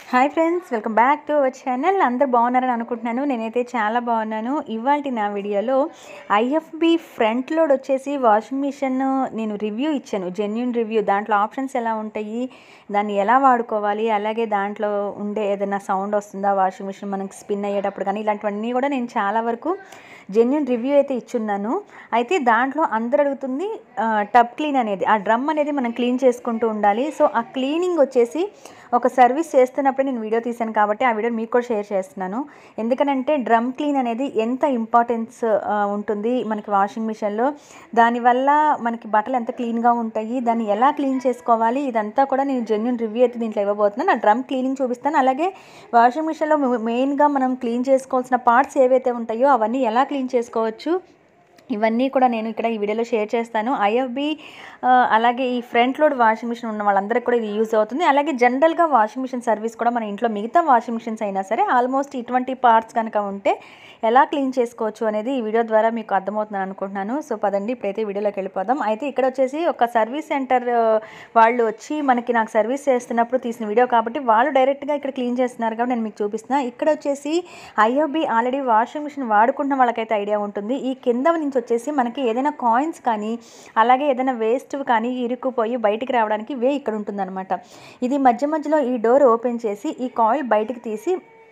hi friends welcome back to our channel అందరు బాగున్నారని అనుకుంటున్నాను నేనైతే చాలా బాగున్నాను ఇవాళ నా వీడియోలో ఐఎఫ్బి ఫ్రంట్ లోడ్ వచ్చేసి వాషింగ్ మిషన్ నేను రివ్యూ ఇచ్చాను జెన్యున్ రివ్యూ దాంట్లో ఆప్షన్స్ ఎలా ఉంటాయి దాన్ని ఎలా వాడుకోవాలి అలాగే దాంట్లో ఉండే ఏదైనా సౌండ్ వస్తుందా వాషింగ్ మిషన్ మనకి స్పిన్ అయ్యేటప్పుడు కానీ ఇలాంటివన్నీ కూడా నేను చాలా వరకు జెన్యున్ రివ్యూ అయితే ఇచ్చున్నాను అయితే దాంట్లో అందరు అడుగుతుంది టబ్ క్లీన్ అనేది ఆ డ్రమ్ అనేది మనం క్లీన్ చేసుకుంటూ ఉండాలి సో ఆ క్లీనింగ్ వచ్చేసి ఒక సర్వీస్ చేస్తున్నప్పుడు నేను వీడియో తీశాను కాబట్టి ఆ వీడియో మీకు కూడా షేర్ చేస్తున్నాను ఎందుకనంటే డ్రమ్ క్లీన్ అనేది ఎంత ఇంపార్టెన్స్ ఉంటుంది మనకి వాషింగ్ మిషన్లో దానివల్ల మనకి బట్టలు ఎంత క్లీన్గా ఉంటాయి దాన్ని ఎలా క్లీన్ చేసుకోవాలి ఇదంతా కూడా నేను జెన్యున్ రివ్యూ అయితే దీంట్లో ఇవ్వబోతున్నాను ఆ డ్రమ్ క్లీనింగ్ చూపిస్తాను అలాగే వాషింగ్ మిషన్లో మెయిన్గా మనం క్లీన్ చేసుకోవాల్సిన పార్ట్స్ ఏవైతే ఉంటాయో అవన్నీ ఎలా క్లీన్ చేసుకోవచ్చు ఇవన్నీ కూడా నేను ఇక్కడ ఈ వీడియోలో షేర్ చేస్తాను ఐఎఫ్బి అలాగే ఈ ఫ్రంట్ లోడ్ వాషింగ్ మిషన్ ఉన్న వాళ్ళందరికీ కూడా ఇది యూజ్ అవుతుంది అలాగే జనరల్గా వాషింగ్ మిషన్ సర్వీస్ కూడా మన ఇంట్లో మిగతా వాషింగ్ మిషన్స్ అయినా సరే ఆల్మోస్ట్ ఇటువంటి పార్ట్స్ కనుక ఉంటే ఎలా క్లీన్ చేసుకోవచ్చు అనేది ఈ వీడియో ద్వారా మీకు అర్థమవుతుందని అనుకుంటున్నాను సో పదండి ఇప్పుడైతే వీడియోలోకి వెళ్ళిపోదాం అయితే ఇక్కడ వచ్చేసి ఒక సర్వీస్ సెంటర్ వాళ్ళు వచ్చి మనకి నాకు సర్వీస్ చేస్తున్నప్పుడు తీసిన వీడియో కాబట్టి వాళ్ళు డైరెక్ట్గా ఇక్కడ క్లీన్ చేస్తున్నారు కాబట్టి నేను మీకు చూపిస్తున్నా ఇక్కడ వచ్చేసి ఐఎఫ్బి ఆల్రెడీ వాషింగ్ మిషన్ వాడుకుంటున్న వాళ్ళకైతే ఐడియా ఉంటుంది ఈ కింద నుంచి వచ్చేసి మనకి ఏదైనా కాయిన్స్ కానీ అలాగే ఏదైనా వేస్ట్ కానీ ఇరుక్కుపోయి బయటికి రావడానికి వే ఇక్కడ ఉంటుందన్నమాట ఇది మధ్య మధ్యలో ఈ డోర్ ఓపెన్ చేసి ఈ కాయిల్ బయటికి తీసి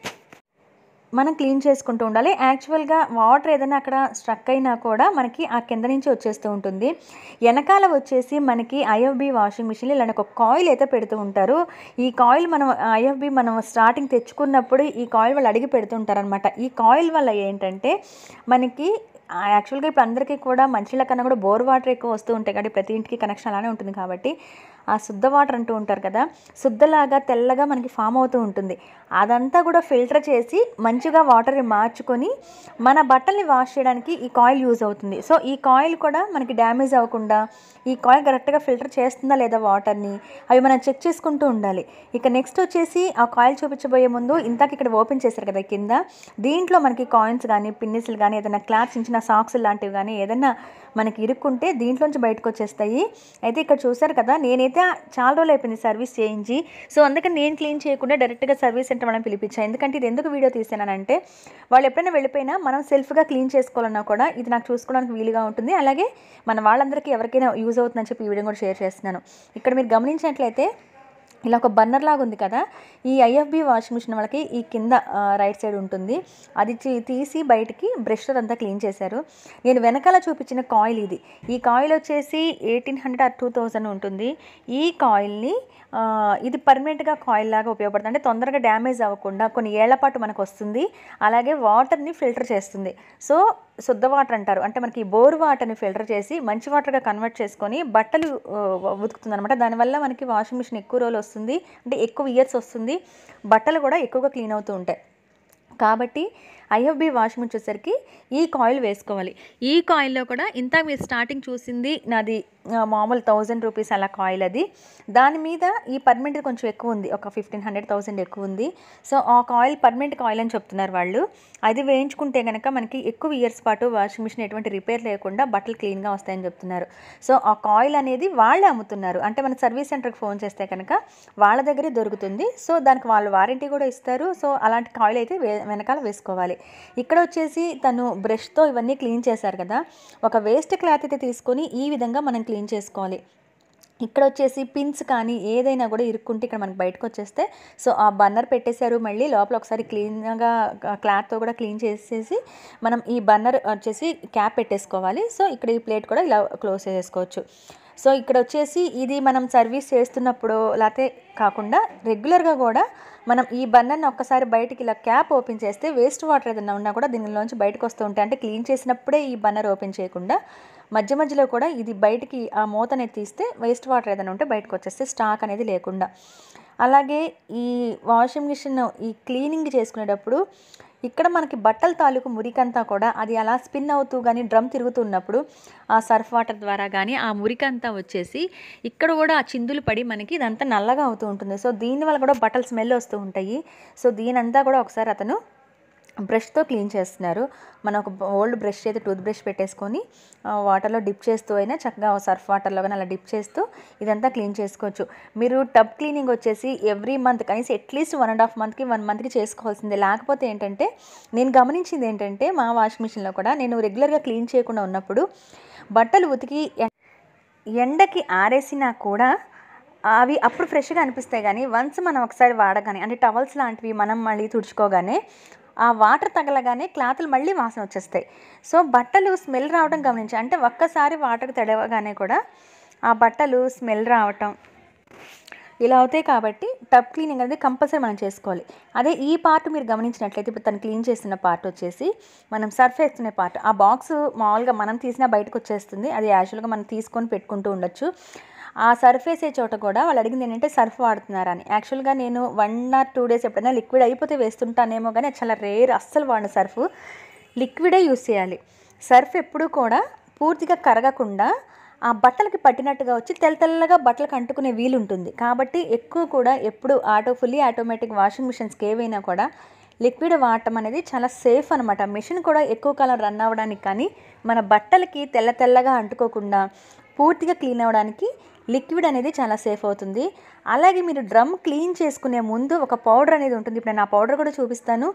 మనం క్లీన్ చేసుకుంటూ ఉండాలి యాక్చువల్గా వాటర్ ఏదైనా అక్కడ స్ట్రక్ అయినా కూడా మనకి ఆ కింద నుంచి వచ్చేస్తూ ఉంటుంది వెనకాల వచ్చేసి మనకి ఐఎఫ్బి వాషింగ్ మిషన్లో ఇలాంటి ఒక కాయిల్ అయితే పెడుతూ ఉంటారు ఈ కాయిల్ మనం ఐఎఫ్బి మనం స్టార్టింగ్ తెచ్చుకున్నప్పుడు ఈ కాయిల్ వాళ్ళు అడిగి పెడుతుంటారనమాట ఈ కాయిల్ వల్ల ఏంటంటే మనకి యాక్చువల్గా ఇప్పుడు అందరికీ కూడా మంచిల కన్నా కూడా బోర్ వాటర్ ఎక్కువ వస్తూ ఉంటాయి కాబట్టి ప్రతి ఇంటికి కనెక్షన్ అలానే ఉంటుంది కాబట్టి ఆ శుద్ధ వాటర్ అంటూ ఉంటారు కదా శుద్ధలాగా తెల్లగా మనకి ఫామ్ అవుతూ ఉంటుంది అదంతా కూడా ఫిల్టర్ చేసి మంచిగా వాటర్ని మార్చుకొని మన బట్టల్ని వాష్ చేయడానికి ఈ కాయిల్ యూజ్ అవుతుంది సో ఈ కాయిల్ కూడా మనకి డ్యామేజ్ అవ్వకుండా ఈ కాయిల్ కరెక్ట్గా ఫిల్టర్ చేస్తుందా లేదా వాటర్ని అవి మనం చెక్ చేసుకుంటూ ఉండాలి ఇక నెక్స్ట్ వచ్చేసి ఆ కాయిల్ చూపించబోయే ముందు ఇందాక ఇక్కడ ఓపెన్ చేశారు కదా కింద దీంట్లో మనకి కాయిన్స్ కానీ పిన్నిస్లు కానీ ఏదైనా క్లాత్ చిన్న సాక్స్ లాంటివి కానీ ఏదైనా మనకి ఇరుక్కుంటే దీంట్లోంచి బయటకు వచ్చేస్తాయి అయితే ఇక్కడ చూసారు కదా నేనైతే చాలా రోజులు అయిపోయింది సర్వీస్ చేయించి సో అందుకని నేను క్లీన్ చేయకుండా డైరెక్ట్గా సర్వీస్ సెంటర్ వాళ్ళని పిలిపించాను ఎందుకంటే ఇది ఎందుకు వీడియో తీసానంటే వాళ్ళు ఎప్పుడైనా వెళ్ళిపోయినా మనం సెల్ఫ్గా క్లీన్ చేసుకోవాలన్నా కూడా ఇది నాకు చూసుకోవడానికి వీలుగా ఉంటుంది అలాగే మన వాళ్ళందరికీ ఎవరికైనా యూజ్ అవుతుందని చెప్పి ఈ వీడియో కూడా షేర్ చేస్తున్నాను ఇక్కడ మీరు గమనించినట్లయితే ఇలా ఒక బర్నర్ లాగా ఉంది కదా ఈ ఐఎఫ్బి వాషింగ్ మిషన్ వాళ్ళకి ఈ కింద రైట్ సైడ్ ఉంటుంది అది తీసి బయటికి బ్రష్ అంతా క్లీన్ చేశారు నేను వెనకాల చూపించిన కాయిల్ ఇది ఈ కాయిల్ వచ్చేసి eighteen hundred or two thousand ఉంటుంది ఈ కాయిల్ని ఇది పర్మనెంట్గా కాయిల్ లాగా ఉపయోగపడుతుంది అంటే తొందరగా డ్యామేజ్ అవ్వకుండా కొన్ని ఏళ్ల పాటు మనకు వస్తుంది అలాగే వాటర్ని ఫిల్టర్ చేస్తుంది సో శుద్ధ వాటర్ అంటారు అంటే మనకి బోర్ వాటర్ని ఫిల్టర్ చేసి మంచి వాటర్గా కన్వర్ట్ చేసుకొని బట్టలు ఉతుకుతుంది అనమాట దానివల్ల మనకి వాషింగ్ మిషన్ ఎక్కువ రోజులు వస్తుంది అంటే ఎక్కువ ఇయర్స్ వస్తుంది బట్టలు కూడా ఎక్కువగా క్లీన్ అవుతూ ఉంటాయి కాబట్టి ఐఎఫ్బి వాషింగ్ మిషన్ వచ్చేసరికి ఈ కాయిల్ వేసుకోవాలి ఈ కాయిల్లో కూడా ఇంత మీరు స్టార్టింగ్ చూసింది నాది మామూలు థౌజండ్ రూపీస్ అలా కాయిల్ అది దాని మీద ఈ పర్మనెంట్ కొంచెం ఎక్కువ ఉంది ఒక ఫిఫ్టీన్ హండ్రెడ్ థౌసండ్ ఎక్కువ ఉంది సో ఆ కాయిల్ పర్మనెంట్ కాయిల్ అని చెప్తున్నారు వాళ్ళు అది వేయించుకుంటే కనుక మనకి ఎక్కువ ఇయర్స్ పాటు వాషింగ్ మిషన్ ఎటువంటి రిపేర్ లేకుండా బట్టలు క్లీన్గా వస్తాయని చెప్తున్నారు సో ఆ కాయిల్ అనేది వాళ్ళే అమ్ముతున్నారు అంటే మన సర్వీస్ సెంటర్కి ఫోన్ చేస్తే కనుక వాళ్ళ దగ్గరే దొరుకుతుంది సో దానికి వాళ్ళు వారంటీ కూడా ఇస్తారు సో అలాంటి కాయిల్ అయితే వెనకాల వేసుకోవాలి ఇక్కడ వచ్చేసి తను బ్రష్తో ఇవన్నీ క్లీన్ చేశారు కదా ఒక వేస్ట్ క్లాత్ అయితే తీసుకొని ఈ విధంగా మనం క్లీన్ చేసుకోవాలి ఇక్కడ వచ్చేసి పిన్స్ కానీ ఏదైనా కూడా ఇరుక్కుంటే ఇక్కడ మనకి బయటకు వచ్చేస్తే సో ఆ బన్నర్ పెట్టేశారు మళ్ళీ లోపల ఒకసారి క్లీన్గా క్లాత్తో కూడా క్లీన్ చేసేసి మనం ఈ బన్నర్ వచ్చేసి క్యాప్ పెట్టేసుకోవాలి సో ఇక్కడ ఈ ప్లేట్ కూడా ఇలా క్లోజ్ చేసుకోవచ్చు సో ఇక్కడ వచ్చేసి ఇది మనం సర్వీస్ చేస్తున్నప్పుడు లేకపోతే కాకుండా రెగ్యులర్గా కూడా మనం ఈ బన్నర్ని ఒక్కసారి బయటికి ఇలా క్యాప్ ఓపెన్ చేస్తే వేస్ట్ వాటర్ ఏదైనా ఉన్నా కూడా దీనిలోంచి బయటకు వస్తూ ఉంటాయి అంటే క్లీన్ చేసినప్పుడే ఈ బన్నర్ ఓపెన్ చేయకుండా మధ్య మధ్యలో కూడా ఇది బయటికి ఆ మూత అనేది తీస్తే వేస్ట్ వాటర్ ఏదైనా ఉంటే బయటకు వచ్చేస్తే స్టాక్ అనేది లేకుండా అలాగే ఈ వాషింగ్ మిషన్ ఈ క్లీనింగ్ చేసుకునేటప్పుడు ఇక్కడ మనకి బట్టల తాలూకు మురికంతా కూడా అది అలా స్పిన్ అవుతూ కానీ డ్రమ్ తిరుగుతున్నప్పుడు ఆ సర్ఫ్ వాటర్ ద్వారా కానీ ఆ మురికంతా వచ్చేసి ఇక్కడ కూడా ఆ చిందులు పడి మనకి ఇదంతా నల్లగా అవుతూ ఉంటుంది సో దీనివల్ల కూడా బట్టలు స్మెల్ వస్తూ ఉంటాయి సో దీనంతా కూడా ఒకసారి అతను బ్రష్తో క్లీన్ చేస్తున్నారు మనం ఒక ఓల్డ్ బ్రష్ అయితే టూత్ బ్రష్ పెట్టేసుకొని ఆ, వాటర్లో డిప్ చేస్తూ అయినా చక్కగా సర్ఫ్ వాటర్లో కానీ అలా డిప్ చేస్తూ ఇదంతా క్లీన్ చేసుకోవచ్చు మీరు టబ్ క్లీనింగ్ వచ్చేసి ఎవ్రీ మంత్ కనీసం అట్లీస్ట్ వన్ అండ్ హాఫ్ మంత్కి వన్ మంత్కి చేసుకోవాల్సిందే లేకపోతే ఏంటంటే నేను గమనించింది ఏంటంటే మా వాషింగ్ మిషన్లో కూడా నేను రెగ్యులర్గా క్లీన్ చేయకుండా ఉన్నప్పుడు బట్టలు ఉతికి ఎం- ఎండకి ఆరేసినా కూడా అవి అప్పుడు ఫ్రెష్గా అనిపిస్తాయి కానీ వన్స్ మనం ఒకసారి వాడగానే అంటే టవల్స్ లాంటివి మనం మళ్ళీ తుడుచుకోగానే ఆ వాటర్ తగలగానే క్లాతులు మళ్ళీ వాసన వచ్చేస్తాయి సో బట్టలు స్మెల్ రావడం గమనించి అంటే ఒక్కసారి వాటర్ తడవగానే కూడా ఆ బట్టలు స్మెల్ రావటం ఇలా అవుతాయి కాబట్టి టబ్ క్లీనింగ్ అనేది కంపల్సరీ మనం చేసుకోవాలి అదే ఈ పార్ట్ మీరు గమనించినట్లయితే ఇప్పుడు తను క్లీన్ చేస్తున్న పార్ట్ వచ్చేసి మనం సర్ఫ్ వేస్తున్న పార్ట్ ఆ బాక్స్ మామూలుగా మనం తీసినా బయటకు వచ్చేస్తుంది అది యాక్చువల్గా మనం తీసుకొని పెట్టుకుంటూ ఉండొచ్చు ఆ సర్ఫ్ వేసే చోట కూడా వాళ్ళు అడిగింది ఏంటంటే సర్ఫ్ వాడుతున్నారని యాక్చువల్గా నేను వన్ ఆర్ టూ డేస్ ఎప్పుడైనా లిక్విడ్ అయిపోతే వేస్తుంటానేమో కానీ అది చాలా రేర్ అస్సలు వాడిన సర్ఫ్ లిక్విడే యూస్ చేయాలి సర్ఫ్ ఎప్పుడూ కూడా పూర్తిగా కరగకుండా ఆ బట్టలకి పట్టినట్టుగా వచ్చి తెల్ల తెల్లగా బట్టలకు అంటుకునే వీలు ఉంటుంది కాబట్టి ఎక్కువ కూడా ఎప్పుడు ఆటో ఫుల్లీ ఆటోమేటిక్ వాషింగ్ మిషన్స్కి ఏవైనా కూడా లిక్విడ్ వాడటం అనేది చాలా సేఫ్ అనమాట మిషన్ కూడా ఎక్కువ కాలం రన్ అవ్వడానికి కానీ మన బట్టలకి తెల్ల తెల్లగా అంటుకోకుండా పూర్తిగా క్లీన్ అవ్వడానికి లిక్విడ్ అనేది చాలా సేఫ్ అవుతుంది అలాగే మీరు డ్రమ్ క్లీన్ చేసుకునే ముందు ఒక పౌడర్ అనేది ఉంటుంది ఇప్పుడు నేను ఆ పౌడర్ కూడా చూపిస్తాను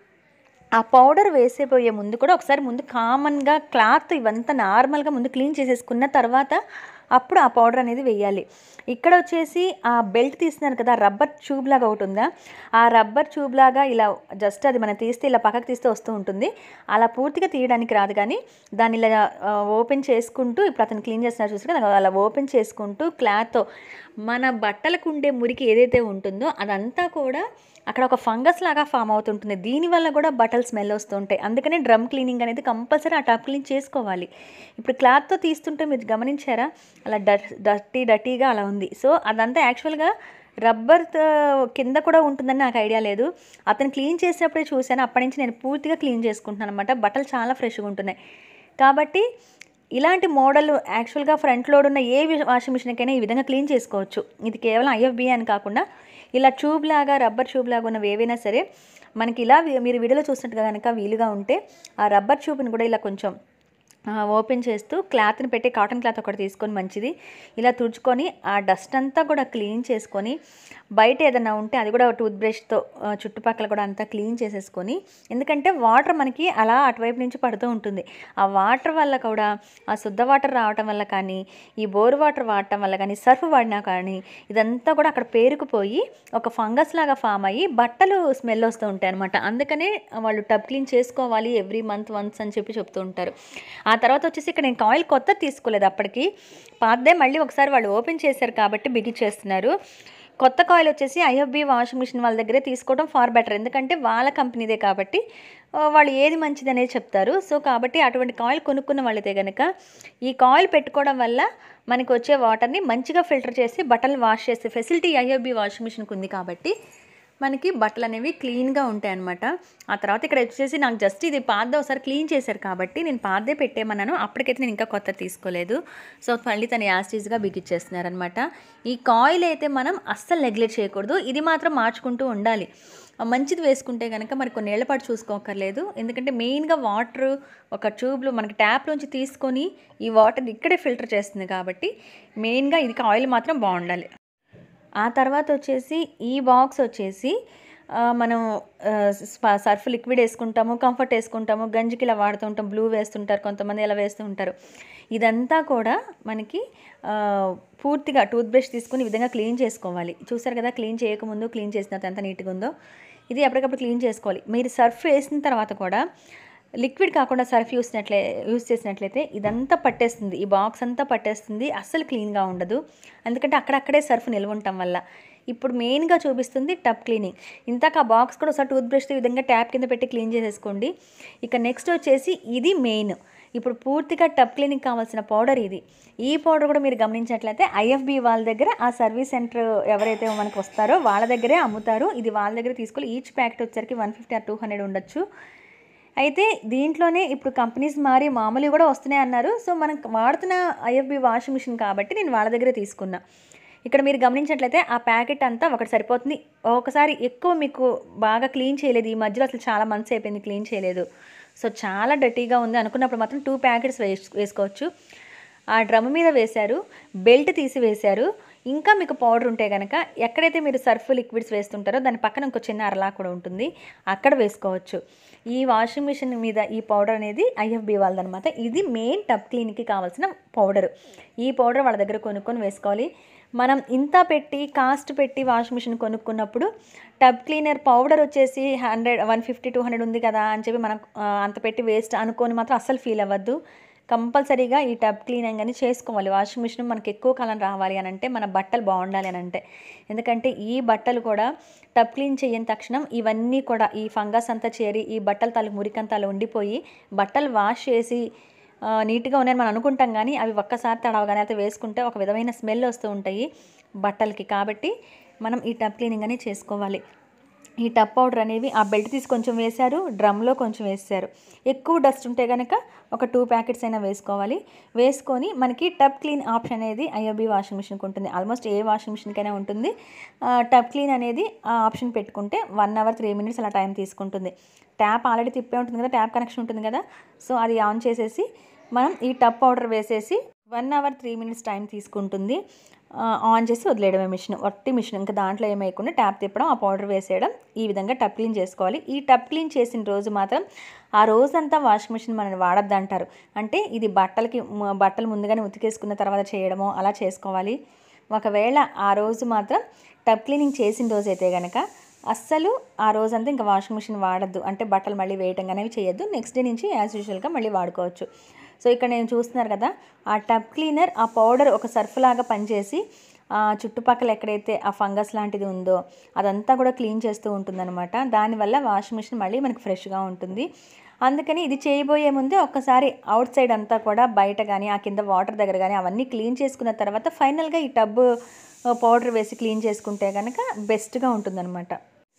ఆ పౌడర్ వేసేపోయే ముందు కూడా ఒకసారి ముందు కామన్గా క్లాత్ ఇవంతా నార్మల్గా ముందు క్లీన్ చేసేసుకున్న తర్వాత అప్పుడు ఆ పౌడర్ అనేది వేయాలి ఇక్కడ వచ్చేసి ఆ బెల్ట్ తీస్తున్నారు కదా రబ్బర్ ట్యూబ్ లాగా ఒకటి ఉందా ఆ రబ్బర్ ట్యూబ్ లాగా ఇలా జస్ట్ అది మనం తీస్తే ఇలా పక్కకు తీస్తే వస్తూ ఉంటుంది అలా పూర్తిగా తీయడానికి రాదు కానీ దాన్ని ఇలా ఆ, ఓపెన్ చేసుకుంటూ ఇప్పుడు అతను క్లీన్ చేస్తున్నారు చూసి కదా అలా ఓపెన్ చేసుకుంటూ క్లాత్ మన బట్టలకు ఉండే మురికి ఏదైతే ఉంటుందో అదంతా కూడా అక్కడ ఒక ఫంగస్ లాగా ఫామ్ అవుతుంటుంది దీనివల్ల కూడా బట్టలు స్మెల్ వస్తుంటాయి అందుకనే డ్రమ్ క్లీనింగ్ అనేది కంపల్సరీ ఆ టప్ క్లీన్ చేసుకోవాలి ఇప్పుడు క్లాత్తో తీస్తుంటే మీరు గమనించారా అలా డర్టీ డర్టీగా అలా ఉంది సో అదంతా యాక్చువల్గా రబ్బర్ కింద కూడా ఉంటుందని నాకు ఐడియా లేదు అతను క్లీన్ చేసేటప్పుడే చూశాను అప్పటి నుంచి నేను పూర్తిగా క్లీన్ చేసుకుంటున్నాను అనమాట బట్టలు చాలా ఫ్రెష్గా ఉంటున్నాయి కాబట్టి ఇలాంటి మోడల్ యాక్చువల్గా ఫ్రంట్ లోడ్ ఉన్న ఏ వాషింగ్ మిషన్కైనా ఈ విధంగా క్లీన్ చేసుకోవచ్చు ఇది కేవలం ఐఎఫ్బి అని కాకుండా ఇలా ట్యూబ్ లాగా రబ్బర్ ట్యూబ్ లాగా ఉన్నవి ఏవైనా సరే మనకి ఇలా వి- మీరు వీడియోలో చూసినట్టుగా కనుక వీలుగా ఉంటే ఆ రబ్బర్ ట్యూబ్ని కూడా ఇలా కొంచెం ఆ, ఓపెన్ చేస్తూ క్లాత్ని పెట్టి కాటన్ క్లాత్ ఒకటి తీసుకొని మంచిది ఇలా తుడుచుకొని ఆ డస్ట్ అంతా కూడా క్లీన్ చేసుకొని బయట ఏదైనా ఉంటే అది కూడా టూత్ బ్రష్తో చుట్టుపక్కల కూడా అంతా క్లీన్ చేసేసుకొని ఎందుకంటే వాటర్ మనకి అలా అటువైపు నుంచి పడుతూ ఉంటుంది ఆ వాటర్ వల్ల కూడా ఆ శుద్ధ వాటర్ రావటం వల్ల కానీ ఈ బోర్ వాటర్ వాడటం వల్ల కానీ సర్ఫ్ వాడినా కానీ ఇదంతా కూడా అక్కడ పేరుకుపోయి ఒక ఫంగస్ లాగా ఫామ్ అయ్యి బట్టలు స్మెల్ వస్తూ ఉంటాయి అనమాట అందుకనే వాళ్ళు టబ్ క్లీన్ చేసుకోవాలి ఎవ్రీ మంత్ వన్స్ అని చెప్పి చెప్తూ ఉంటారు ఆ తర్వాత వచ్చేసి ఇక్కడ నేను కాయిల్ కొత్త తీసుకోలేదు అప్పటికి పాతదే మళ్ళీ ఒకసారి వాళ్ళు ఓపెన్ చేశారు కాబట్టి బిగించేస్తున్నారు కొత్త కాయిల్ వచ్చేసి ఐఎఫ్బి వాషింగ్ మిషన్ వాళ్ళ దగ్గరే తీసుకోవడం ఫార్ బెటర్ ఎందుకంటే వాళ్ళ కంపెనీదే కాబట్టి ఆ, వాళ్ళు ఏది మంచిది అనేది చెప్తారు సో కాబట్టి అటువంటి కాయిల్ కొనుక్కున్న వాళ్ళైతే కనుక ఈ కాయిల్ పెట్టుకోవడం వల్ల మనకి వచ్చే వాటర్ని మంచిగా ఫిల్టర్ చేసి బట్టలు వాష్ చేసే ఫెసిలిటీ ఐఎఫ్బి వాషింగ్ మిషన్కి ఉంది కాబట్టి మనకి బట్టలు అనేవి క్లీన్గా ఉంటాయి అనమాట ఆ తర్వాత ఇక్కడ వచ్చేసి నాకు జస్ట్ ఇది పాతదే ఒకసారి క్లీన్ చేశారు కాబట్టి నేను పాతదే పెట్టేమన్నాను అప్పటికైతే నేను ఇంకా కొత్త తీసుకోలేదు సో మళ్ళీ తను యాస్టీజ్గా బిగిచ్చేస్తున్నారనమాట ఈ కాయిల్ అయితే మనం అస్సలు నెగ్లెక్ట్ చేయకూడదు ఇది మాత్రం మార్చుకుంటూ ఉండాలి ఆ మంచిది వేసుకుంటే కనుక మరి కొన్ని ఏళ్ల పాటు చూసుకోకర్లేదు ఎందుకంటే మెయిన్గా వాటర్ ఒక ట్యూబ్లో మనకి ట్యాప్లోంచి తీసుకొని ఈ వాటర్ ఇక్కడే ఫిల్టర్ చేస్తుంది కాబట్టి మెయిన్గా ఇది ఆయిల్ మాత్రం బాగుండాలి ఆ తర్వాత వచ్చేసి ఈ బాక్స్ వచ్చేసి ఆ, మనం ఆ, స్ప- సర్ఫ్ లిక్విడ్ వేసుకుంటాము కంఫర్ట్ వేసుకుంటాము గంజికి ఇలా వాడుతుంటాం బ్లూ వేస్తుంటారు కొంతమంది ఇలా వేస్తూ ఉంటారు ఇదంతా కూడా మనకి ఆ, పూర్తిగా టూత్ బ్రష్ తీసుకుని ఈ విధంగా క్లీన్ చేసుకోవాలి చూసారు కదా క్లీన్ చేయకముందు క్లీన్ చేసిన తర్వాత ఎంత నీట్గా ఉందో ఇది ఎప్పటికప్పుడు క్లీన్ చేసుకోవాలి మీరు సర్ఫ్ వేసిన తర్వాత కూడా లిక్విడ్ కాకుండా సర్ఫ్ యూసినట్లే యూస్ చేసినట్లయితే ఇదంతా పట్టేస్తుంది ఈ బాక్స్ అంతా పట్టేస్తుంది అస్సలు క్లీన్గా ఉండదు ఎందుకంటే అక్కడక్కడే సర్ఫ్ నిల్వ ఉండటం వల్ల ఇప్పుడు మెయిన్గా చూపిస్తుంది టబ్ క్లీనింగ్ ఇంతక ఆ బాక్స్ కూడా ఒకసారి టూత్ బ్రష్తో ఈ విధంగా ట్యాప్ కింద పెట్టి క్లీన్ చేసేసుకోండి ఇక నెక్స్ట్ వచ్చేసి ఇది మెయిన్ ఇప్పుడు పూర్తిగా టబ్ క్లీనింగ్ కావాల్సిన పౌడర్ ఇది ఈ పౌడర్ కూడా మీరు గమనించినట్లయితే ఐఎఫ్బి వాళ్ళ దగ్గర ఆ సర్వీస్ సెంటర్ ఎవరైతే మనకు వస్తారో వాళ్ళ దగ్గరే అమ్ముతారు ఇది వాళ్ళ దగ్గర తీసుకొని ఈచ్ ప్యాకెట్ వచ్చరికి one fifty or two hundred ఉండొచ్చు అయితే దీంట్లోనే ఇప్పుడు కంపెనీస్ మారి మామూలు కూడా వస్తున్నాయి అన్నారు సో మనం వాడుతున్న ఐఎఫ్బి వాషింగ్ మిషన్ కాబట్టి నేను వాళ్ళ దగ్గరే తీసుకున్నా ఇక్కడ మీరు గమనించినట్లయితే ఆ ప్యాకెట్ అంతా ఒకటి సరిపోతుంది ఒకసారి ఎక్కువ మీకు బాగా క్లీన్ చేయలేదు ఈ మధ్యలో అసలు చాలా మంత్స్ అయిపోయింది క్లీన్ చేయలేదు సో చాలా డర్టీగా ఉంది అనుకున్నప్పుడు మాత్రం టూ ప్యాకెట్స్ వేస్ వేసుకోవచ్చు ఆ డ్రమ్ మీద వేశారు బెల్ట్ తీసి వేశారు ఇంకా మీకు పౌడర్ ఉంటే కనుక ఎక్కడైతే మీరు సర్ఫ్ లిక్విడ్స్ వేస్తుంటారో దాని పక్కన ఇంకో చిన్న అరలా కూడా ఉంటుంది అక్కడ వేసుకోవచ్చు ఈ వాషింగ్ మిషన్ మీద ఈ పౌడర్ అనేది ఐఎఫ్బి వాళ్ళదనమాట ఇది మెయిన్ టబ్ క్లీన్కి కావాల్సిన పౌడర్ ఈ పౌడర్ వాళ్ళ దగ్గర కొనుక్కొని వేసుకోవాలి మనం ఇంత పెట్టి కాస్ట్ పెట్టి వాషింగ్ మిషన్ కొనుక్కున్నప్పుడు టబ్ క్లీనర్ పౌడర్ వచ్చేసి hundred one fifty two hundred ఉంది కదా అని చెప్పి మనం ఆ, అంత పెట్టి వేస్ట్ అనుకొని మాత్రం అస్సలు ఫీల్ అవ్వద్దు కంపల్సరీగా ఈ టబ్ క్లీనింగ్ అని చేసుకోవాలి వాషింగ్ మిషన్ మనకి ఎక్కువ కాలం రావాలి అని అంటే మన బట్టలు బాగుండాలి అని అంటే ఎందుకంటే ఈ బట్టలు కూడా టబ్ క్లీన్ చేయని తక్షణం ఇవన్నీ కూడా ఈ ఫంగస్ అంతా చేరి ఈ బట్టల తాలూకు మురికంతాలు ఉండిపోయి బట్టలు వాష్ చేసి ఆ, నీట్గా ఉన్నాయని మనం అనుకుంటాం కానీ అవి ఒక్కసారి తడవగానే అయితే వేసుకుంటే ఒక విధమైన స్మెల్ వస్తూ ఉంటాయి బట్టలకి కాబట్టి మనం ఈ టబ్ క్లీనింగ్ అనేది చేసుకోవాలి ఈ టబ్ పౌడర్ అనేవి ఆ బెల్ట్ తీసి కొంచెం వేశారు డ్రమ్లో కొంచెం వేశారు ఎక్కువ డస్ట్ ఉంటే కనుక ఒక టూ ప్యాకెట్స్ అయినా వేసుకోవాలి వేసుకొని మనకి టబ్ క్లీన్ ఆప్షన్ అనేది ఐఓబి వాషింగ్ మిషన్కి ఉంటుంది ఆల్మోస్ట్ ఏ వాషింగ్ మిషన్కైనా ఉంటుంది ఆ, టబ్ క్లీన్ అనేది ఆ ఆప్షన్ పెట్టుకుంటే వన్ అవర్ త్రీ మినిట్స్ అలా టైం తీసుకుంటుంది ట్యాప్ ఆల్రెడీ తిప్పే ఉంటుంది కదా ట్యాప్ కనెక్షన్ ఉంటుంది కదా సో అది ఆన్ చేసేసి మనం ఈ టబ్ పౌడర్ వేసేసి one hour three minutes time తీసుకుంటుంది ఆ, ఆన్ చేసి వదిలేయడమే మిషన్ వట్టి మిషన్ ఇంకా దాంట్లో ఏమైకుండా ట్యాప్ తిప్పడం ఆ పౌడర్ వేసేయడం ఈ విధంగా టబ్ క్లీన్ చేసుకోవాలి ఈ టబ్ క్లీన్ చేసిన రోజు మాత్రం ఆ రోజంతా వాషింగ్ మిషన్ మనం వాడద్దు అంటారు అంటే ఇది బట్టలకి మ- బట్టలు ముందుగానే ఉతికేసుకున్న తర్వాత చేయడమో అలా చేసుకోవాలి ఒకవేళ ఆ రోజు మాత్రం టబ్ క్లీనింగ్ చేసిన రోజు అయితే కనుక అస్సలు ఆ రోజంతా ఇంకా వాషింగ్ మిషన్ వాడద్దు అంటే బట్టలు మళ్ళీ వేయటం అనేవి చేయొద్దు నెక్స్ట్ డే నుంచి యాజ్ యూజువల్గా మళ్ళీ వాడుకోవచ్చు సో ఇక్కడ నేను చూస్తున్నారు కదా ఆ టబ్ క్లీనర్ ఆ పౌడర్ ఒక సర్ఫ్ లాగా పనిచేసి ఆ చుట్టుపక్కల ఎక్కడైతే ఆ ఫంగస్ లాంటిది ఉందో అదంతా కూడా క్లీన్ చేస్తూ ఉంటుందన్నమాట దానివల్ల వాషింగ్ మిషన్ మళ్ళీ మనకి ఫ్రెష్గా ఉంటుంది అందుకని ఇది చేయబోయే ముందే ఒక్కసారి అవుట్ సైడ్ అంతా కూడా బయట కానీ ఆ కింద వాటర్ దగ్గర కానీ అవన్నీ క్లీన్ చేసుకున్న తర్వాత ఫైనల్గా ఈ టబ్ పౌడర్ వేసి క్లీన్ చేసుకుంటే కనుక బెస్ట్గా ఉంటుందన్నమాట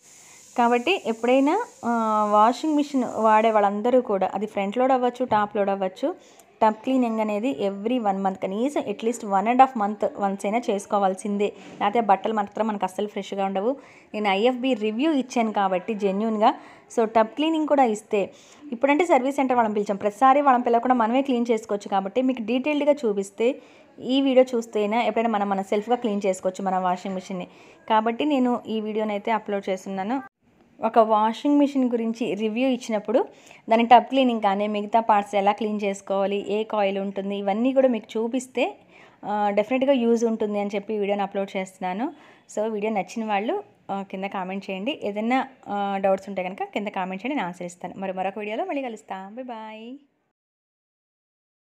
కాబట్టి ఎప్పుడైనా ఆ, వాషింగ్ మిషన్ వాడే వాళ్ళందరూ కూడా అది ఫ్రంట్ లోడ్ అవ్వచ్చు టాప్ లోడ్ అవ్వచ్చు టబ్ క్లీనింగ్ అనేది ఎవ్రీ వన్ మంత్ కనీసం at least one and half month once అయినా చేసుకోవాల్సిందే లేకపోతే బట్టలు మాత్రం మనకు అస్సలు ఫ్రెష్గా ఉండవు నేను ఐఎఫ్బి రివ్యూ ఇచ్చాను కాబట్టి జెన్యున్గా సో టబ్ క్లీనింగ్ కూడా ఇస్తే ఇప్పుడంటే సర్వీస్ సెంటర్ వాళ్ళని పిలిచాం ప్రతిసారి వాళ్ళని పిలవకుండా మనమే క్లీన్ చేసుకోవచ్చు కాబట్టి మీకు డీటెయిల్డ్గా చూపిస్తే ఈ వీడియో చూస్తేనే ఎప్పుడైనా మనం మన సెల్ఫ్గా క్లీన్ చేసుకోవచ్చు మన వాషింగ్ మిషన్ని కాబట్టి నేను ఈ వీడియోని అయితే అప్లోడ్ చేస్తున్నాను ఒక వాషింగ్ మిషన్ గురించి రివ్యూ ఇచ్చినప్పుడు దాని టబ్ క్లీనింగ్ కానీ మిగతా పార్ట్స్ ఎలా క్లీన్ చేసుకోవాలి ఏ కాయిల్ ఉంటుంది ఇవన్నీ కూడా మీకు చూపిస్తే డెఫినెట్గా యూజ్ ఉంటుంది అని చెప్పి వీడియోని అప్లోడ్ చేస్తున్నాను సో వీడియో నచ్చిన వాళ్ళు ఆ, కింద కామెంట్ చేయండి ఏదైనా డౌట్స్ ఉంటే కనుక కింద కామెంట్ చేయండి నేను ఆన్సర్ ఇస్తాను మరి మరొక వీడియోలో మళ్ళీ కలుస్తాను బాయ్ బాయ్